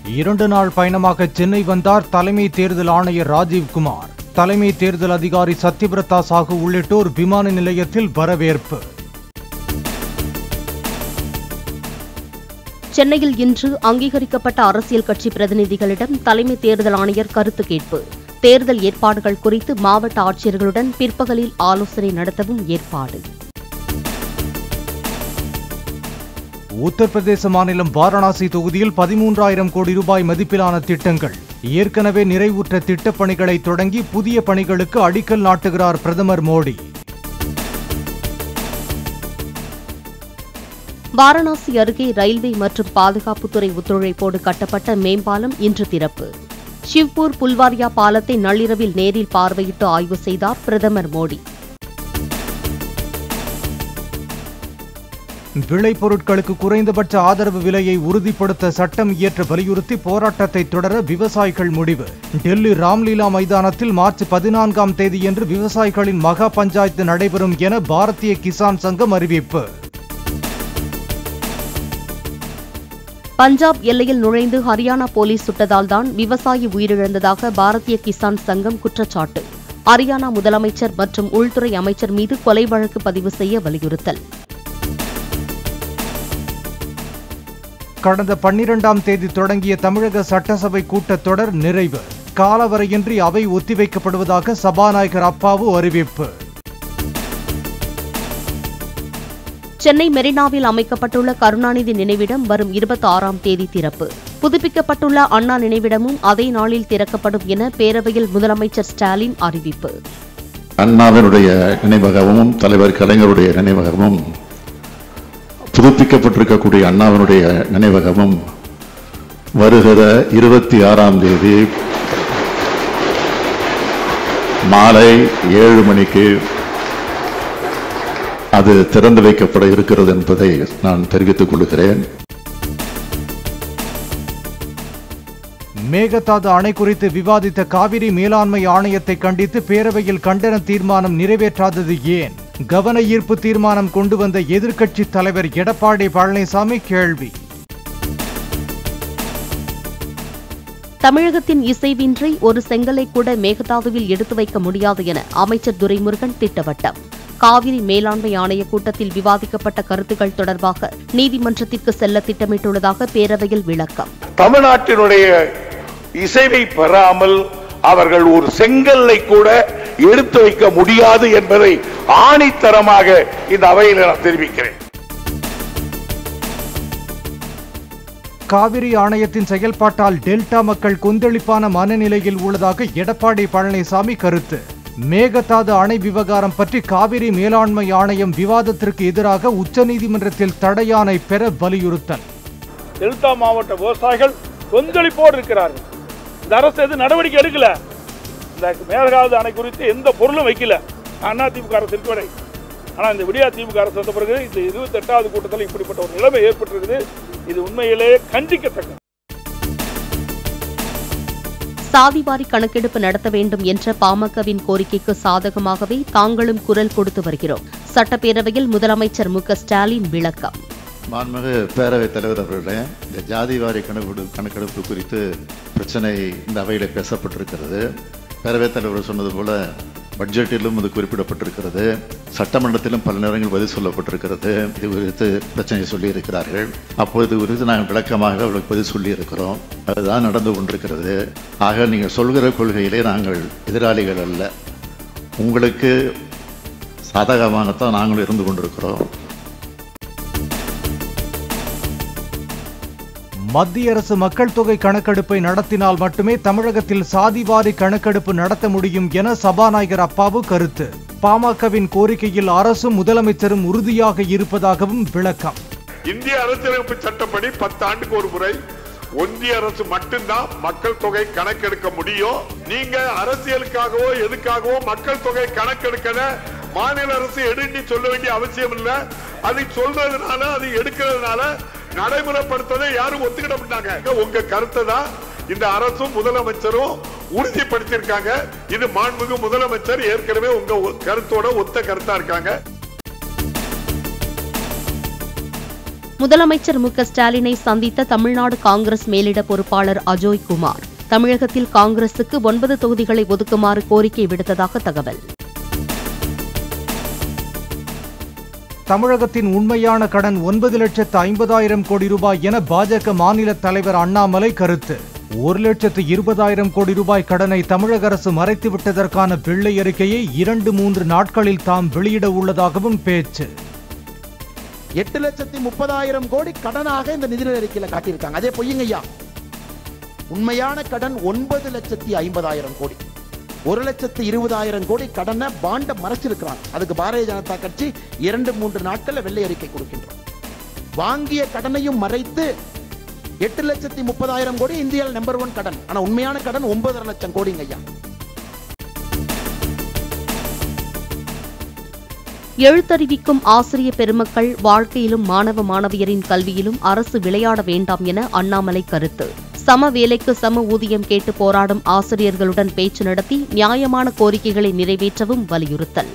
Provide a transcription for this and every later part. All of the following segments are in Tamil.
இரண்டு நாள் பயணமாக சென்னை வந்தார் தலைமை தேர்தல் ஆணையர் ராஜீவ்குமார் தலைமை தேர்தல் அதிகாரி சத்யபிரதா சாஹூ உள்ளிட்டோர் விமான நிலையத்தில் வரவேற்பு சென்னையில் இன்று அங்கீகரிக்கப்பட்ட அரசியல் கட்சி பிரதிநிதிகளிடம் தலைமை தேர்தல் ஆணையர் கருத்து கேட்பு தேர்தல் ஏற்பாடுகள் குறித்து மாவட்ட ஆட்சியர்களுடன் பிற்பகலில் ஆலோசனை நடத்தவும் ஏற்பாடு உத்தரப்பிரதேச மாநிலம் வாரணாசி தொகுதியில் பதிமூன்றாயிரம் கோடி ரூபாய் மதிப்பிலான திட்டங்கள் ஏற்கனவே நிறைவுற்ற திட்டப் பணிகளை தொடங்கி புதிய பணிகளுக்கு அடிக்கல் நாட்டுகிறார் பிரதமர் மோடி வாரணாசி அருகே ரயில்வே மற்றும் பாதுகாப்புத்துறை ஒத்துழைப்போடு கட்டப்பட்ட மேம்பாலம் இன்று திறப்பு ஷிவ்பூர் புல்வாரியா பாலத்தை நள்ளிரவில் நேரில் பார்வையிட்டு ஆய்வு செய்தார் பிரதமர் மோடி விளைபொருட்களுக்கு குறைந்தபட்ச ஆதரவு விலையை உறுதிப்படுத்த சட்டம் இயற்ற வலியுறுத்தி போராட்டத்தை தொடர விவசாயிகள் முடிவு டெல்லி ராம்லீலா மைதானத்தில் மார்ச் பதினான்காம் தேதியன்று விவசாயிகளின் மகா பஞ்சாயத்து நடைபெறும் என பாரதிய கிசான் சங்கம் அறிவிப்பு பஞ்சாப் எல்லையில் நுழைந்து ஹரியானா போலீஸ் சுட்டதால் தான் விவசாயி உயிரிழந்ததாக பாரதிய கிசான் சங்கம் குற்றச்சாட்டு ஹரியானா முதலமைச்சர் மற்றும் உள்துறை அமைச்சர் மீது கொலை வழக்கு பதிவு செய்ய வலியுறுத்தல் கடந்த பன்னிரெண்டாம் தேதி தொடங்கிய தமிழக சட்டசபை கூட்டத்தொடர் நிறைவு காலவரையின்றி அவை ஒத்திவைக்கப்படுவதாக சபாநாயகர் அப்பாவு அறிவிப்பு சென்னை மெரினாவில் அமைக்கப்பட்டுள்ள கருணாநிதி நினைவிடம் வரும் இருபத்தி ஆறாம் தேதி திறப்பு புதுப்பிக்கப்பட்டுள்ள அண்ணா நினைவிடமும் அதே நாளில் திறக்கப்படும் என பேரவையில் முதலமைச்சர் ஸ்டாலின் அறிவிப்பு அண்ணாவினுடைய நினைவகமும் தலைவர் கலைஞருடைய நினைவகமும் புதுப்பிக்கப்பட்டிருக்கக்கூடிய அண்ணாவினுடைய நினைவகமும் வருகிற இருபத்தி ஆறாம் தேதி மாலை ஏழு மணிக்கு அது திறந்து வைக்கப்பட இருக்கிறது என்பதை நான் தெரிவித்துக் கொள்கிறேன் மேகதாது அணை குறித்து விவாதித்த காவிரி மேலாண்மை ஆணையத்தை கண்டித்து பேரவையில் கண்டன தீர்மானம் நிறைவேற்றாதது ஏன் கவன ஈர்ப்பு தீர்மானம் கொண்டு வந்த எதிர்க்கட்சித் தலைவர் எடப்பாடி பழனிசாமி கேள்வி தமிழகத்தின் இசைவின்றி ஒரு செங்கலை கூட மேகதாதுவில் எடுத்து வைக்க முடியாது என அமைச்சர் துரைமுருகன் திட்டவட்டம் காவிரி மேலாண்மை ஆணைய கூட்டத்தில் விவாதிக்கப்பட்ட கருத்துக்கள் தொடர்பாக நீதிமன்றத்திற்கு செல்ல திட்டமிட்டுள்ளதாக பேரவையில் விளக்கம் தமிழ்நாட்டினுடைய இசைவை பெறாமல் அவர்கள் ஒரு செங்கல்லை கூட எடுத்து வைக்க முடியாது என்பதை ஆணித்தரமாக இந்த அவையில் நான் தெரிவிக்கிறேன் காவிரி ஆணையத்தின் செயல்பாட்டால் டெல்டா மக்கள் கொந்தளிப்பான மனநிலையில் உள்ளதாக எடப்பாடி பழனிசாமி கருத்து மேகதாது அணை விவகாரம் பற்றி காவிரி மேலாண்மை ஆணையம் விவாதத்திற்கு எதிராக உச்சநீதிமன்றத்தில் தடையாணை பெற வலியுறுத்தல் டெல்டா மாவட்ட விவசாயிகள் கொந்தளிப்போடு இருக்கிறார்கள் இந்த அரசு எது நடவடிக்கை எடுக்கல இந்த மேகதாது அணை குறித்து எந்த பொருளும் வைக்கல அண்ணா திமுக அரசு இருக்கு வரை ஆனால் இந்த விடியா திமுக அரசு வந்த பிறகு இந்த இருபத்தி எட்டாவது கூட்டத்தில் இப்படிப்பட்ட ஒரு நிலைமை ஏற்பட்டிருக்குது இது உண்மையிலேயே கண்டிக்கத்தக்கது சாதிவாரி கணக்கெடுப்பு நடத்த வேண்டும் என்ற பாமகவின் கோரிக்கைக்கு சாதகமாகவே தாங்களும் குரல் கொடுத்து வருகிறோம் சட்டப்பேரவையில் முதலமைச்சர் மு க ஸ்டாலின் விளக்கம் மாண்புமிகு பேரவைத் தலைவர் அவர்களே இந்த ஜாதி வாரி கணக்கெடு கணக்கெடுப்பு குறித்து பிரச்சனை இந்த அவையில் பேசப்பட்டிருக்கிறது பேரவைத் தலைவர் சொன்னது போல பட்ஜெட்டிலும் இது குறிப்பிடப்பட்டிருக்கிறது சட்டமன்றத்திலும் பல நேரங்கள் பதில் சொல்லப்பட்டிருக்கிறது இது குறித்து பிரச்சனையை சொல்லியிருக்கிறார்கள் அப்போது இது குறித்து நாங்கள் விளக்கமாக அவர்களுக்கு பதில் சொல்லியிருக்கிறோம் அதுதான் நடந்து கொண்டிருக்கிறது ஆக நீங்கள் சொல்கிற கொள்கையிலே நாங்கள் எதிராளிகள் அல்ல உங்களுக்கு சாதகமாகத்தான் நாங்கள் இருந்து கொண்டிருக்கிறோம் மத்திய அரசு மக்கள் தொகை கணக்கெடுப்பை நடத்தினால் மட்டுமே தமிழகத்தில் சாதிவாரி கணக்கெடுப்பு நடத்த முடியும் என சபாநாயகர் அப்பாவு கருத்து பாமகவின் கோரிக்கையில் அரசும் முதலமைச்சரும் உறுதியாக இருப்பதாகவும் விளக்கம் இந்திய அரசியலமைப்பு சட்டப்படி பத்தாண்டுக்கு ஒரு முறை ஒன்றிய அரசு மட்டும்தான் மக்கள் தொகை கணக்கெடுக்க முடியும் நீங்க அரசியலுக்காகவோ எதுக்காகவோ மக்கள் தொகை கணக்கெடுக்கல மாநில அரசு எடுன்னு சொல்ல வேண்டிய அவசியம் இல்ல அதை சொல்றதுனால அதை எடுக்கிறதுனால நடைமுறைப்படுத்ததை யாரும் ஒத்துக்கிட மாட்டாங்க உங்க கருத்தை தான் இந்த அரசும் முதலமைச்சரும் உறுதிப்படுத்தியிருக்காங்க இது மாண்புமிகு முதலமைச்சர் ஏற்கனவே உங்க கருத்தோட ஒத்த கருத்தா இருக்காங்க முதலமைச்சர் மு க ஸ்டாலினை சந்தித்த தமிழ்நாடு காங்கிரஸ் மேலிட பொறுப்பாளர் அஜோய் குமார் தமிழகத்தில் காங்கிரசுக்கு ஒன்பது தொகுதிகளை ஒதுக்குமாறு கோரிக்கை விடுத்ததாக தகவல் தமிழகத்தின் உண்மையான கடன் ஒன்பது லட்சத்து ஐம்பதாயிரம் கோடி ரூபாய் என பாஜக மாநில தலைவர் அண்ணாமலை கருத்து ஒரு லட்சத்து இருபதாயிரம் கோடி ரூபாய் கடனை தமிழக அரசு மறைத்து விட்டதற்கான பிள்ளை அறிக்கையை இரண்டு மூன்று நாட்களில் தாம் வெளியிட உள்ளதாகவும் பேச்சு எட்டு லட்சத்தி முப்பதாயிரம் கோடி கடனாக இந்த நிதிநிலை அறிக்கையில காட்டியிருக்காங்க அதே பொய்யுங்கய்யா உண்மையான கடன் ஒன்பது லட்சத்தி ஐம்பதாயிரம் கோடி ஒரு லட்சத்து இருபதாயிரம் கோடி கடனை பாண்ட மறைச்சிருக்கிறாங்க அதுக்கு பாரதிய ஜனதா கட்சி இரண்டு மூன்று நாட்கள்ல வெள்ளை அறிக்கை கொடுக்கின்றோம் வாங்கிய கடனையும் மறைத்து எட்டு லட்சத்தி முப்பதாயிரம் கோடி இந்தியாவில் நம்பர் ஒன் கடன் ஆனா உண்மையான கடன் ஒன்பதரை லட்சம் கோடிங்க ஐயா எழுத்தறிவிக்கும் ஆசிரிய பெருமக்கள் வாழ்க்கையிலும் மாணவ மாணவியரின் கல்வியிலும் அரசு விளையாட வேண்டாம் என அண்ணாமலை கருத்து சம வேலைக்கு சம ஊதியம் கேட்டு போராடும் ஆசிரியர்களுடன் பேச்சு நடத்தி நியாயமான கோரிக்கைகளை நிறைவேற்றவும் வலியுறுத்தல்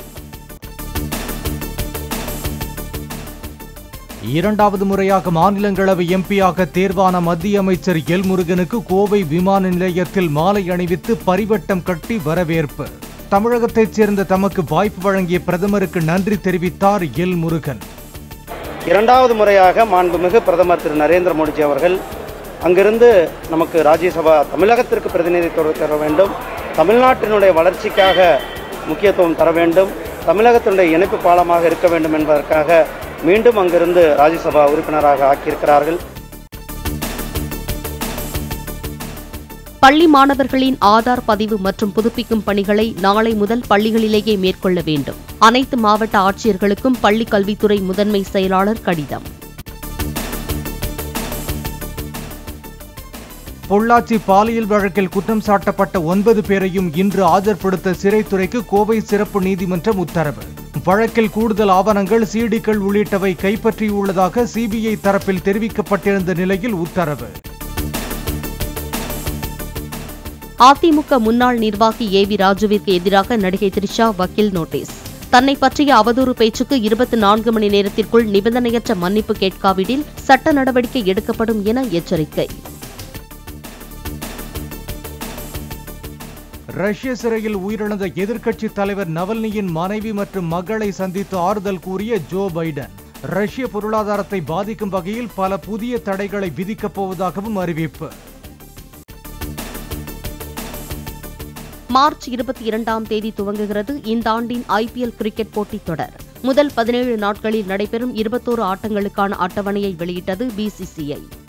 இரண்டாவது முறையாக மாநிலங்களவை எம்பியாக தேர்வான மத்திய அமைச்சர் எல் முருகனுக்கு கோவை விமான நிலையத்தில் மாலை அணிவித்து பரிவட்டம் கட்டி வரவேற்பு தமிழகத்தைச் சேர்ந்த தமக்கு வாய்ப்பு வழங்கிய பிரதமருக்கு நன்றி தெரிவித்தார் எல் முருகன் இரண்டாவது முறையாக மாண்புமிகு பிரதமர் திரு நரேந்திர மோடிஜி அவர்கள் அங்கிருந்து நமக்கு ராஜ்யசபா தமிழகத்திற்கு பிரதிநிதித்துவம் தர வேண்டும் தமிழ்நாட்டினுடைய வளர்ச்சிக்காக முக்கியத்துவம் தர வேண்டும் தமிழகத்தினுடைய இணைப்பு பாலமாக இருக்க வேண்டும் என்பதற்காக மீண்டும் அங்கிருந்து ராஜ்யசபா உறுப்பினராக ஆக்கியிருக்கிறார்கள் பள்ளி மாணவர்களின் ஆதார் பதிவு மற்றும் புதுப்பிக்கும் பணிகளை நாளை முதல் பள்ளிகளிலேயே மேற்கொள்ள வேண்டும் அனைத்து மாவட்ட ஆட்சியர்களுக்கும் பள்ளிக் கல்வித்துறை முதன்மை செயலாளர் கடிதம் பொள்ளாச்சி பாலியல் வழக்கில் குற்றம் சாட்டப்பட்ட ஒன்பது பேரையும் இன்று ஆஜர்படுத்த சிறைத்துறைக்கு கோவை சிறப்பு நீதிமன்றம் உத்தரவு வழக்கில் கூடுதல் ஆவணங்கள் சிடிக்கள் உள்ளிட்டவை கைப்பற்றியுள்ளதாக சிபிஐ தரப்பில் தெரிவிக்கப்பட்டிருந்த நிலையில் உத்தரவு அதிமுக முன்னாள் நிர்வாகி ஏ வி ராஜுவிற்கு எதிராக நடிகை த்ரிஷா வக்கீல் நோட்டீஸ் தன்னை பற்றிய அவதூறு பேச்சுக்கு இருபத்தி நான்கு மணி நேரத்திற்குள் நிபந்தனையற்ற மன்னிப்பு கேட்காவிடில் சட்ட நடவடிக்கை எடுக்கப்படும் என எச்சரிக்கை ரஷ்ய சிறையில் உயிரிழந்த எதிர்க்கட்சித் தலைவர் நவல்னியின் மனைவி மற்றும் மகளை சந்தித்து ஆறுதல் கூறிய ஜோ பைடன் ரஷ்ய பொருளாதாரத்தை பாதிக்கும் வகையில் பல புதிய தடைகளை விதிக்கப் போவதாகவும் அறிவிப்பு மார்ச் இருபத்தி இரண்டாம் தேதி துவங்குகிறது இந்த ஆண்டின் ஐபிஎல் கிரிக்கெட் போட்டித் தொடர் முதல் பதினேழு நாட்களில் நடைபெறும் இருபத்தோரு ஆட்டங்களுக்கான அட்டவணையை வெளியிட்டது பிசிசிஐ